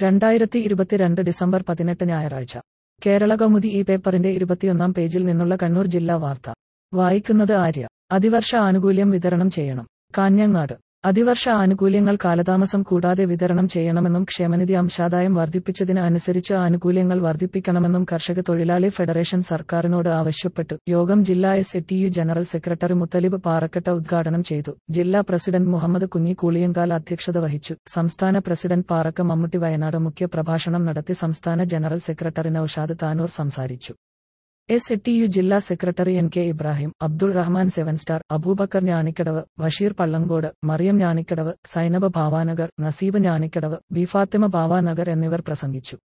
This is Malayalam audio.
രണ്ടായിരത്തി ഇരുപത്തിരണ്ട് ഡിസംബർ പതിനെട്ട് ഞായറാഴ്ച കേരള കൗമുദി ഈ പേപ്പറിന്റെ ഇരുപത്തിയൊന്നാം പേജിൽ നിന്നുള്ള കണ്ണൂർ ജില്ലാ വാർത്ത വായിക്കുന്നത് ആര്യ അതിവർഷ ആനുകൂല്യം വിതരണം ചെയ്യണം കാഞ്ഞങ്ങാട് അതിവർഷ ആനുകൂല്യങ്ങൾ കാലതാമസം കൂടാതെ വിതരണം ചെയ്യണമെന്നും ക്ഷേമനിധി അംശാദായം വർദ്ധിപ്പിച്ചതിന് അനുസരിച്ച് ആനുകൂല്യങ്ങൾ വർദ്ധിപ്പിക്കണമെന്നും കർഷക തൊഴിലാളി ഫെഡറേഷൻ സർക്കാരിനോട് ആവശ്യപ്പെട്ടു യോഗം ജില്ലാ S T U general secretary Muthalib Parakkatta ഉദ്ഘാടനം ചെയ്തു ജില്ലാ പ്രസിഡന്റ് മുഹമ്മദ് കുഞ്ഞി കൂളിയങ്കാൽ അധ്യക്ഷത വഹിച്ചു സംസ്ഥാന പ്രസിഡന്റ് പാറക്ക മമ്മൂട്ടി വയനാട് മുഖ്യ പ്രഭാഷണം നടത്തി സംസ്ഥാന ജനറൽ സെക്രട്ടറി നൌഷാദ് താനൂർ സംസാരിച്ചു എസ് ടി യു ജില്ലാ secretary N K Ibrahim Abdul Rahman seven star Abubakar Njanikkadavu Basheer Pallankode Mariyam Njanikkadavu Sainaba Bhavanagar Naseeb Njanikkadavu B Fathima Bhavanagar എന്നിവർ പ്രസംഗിച്ചു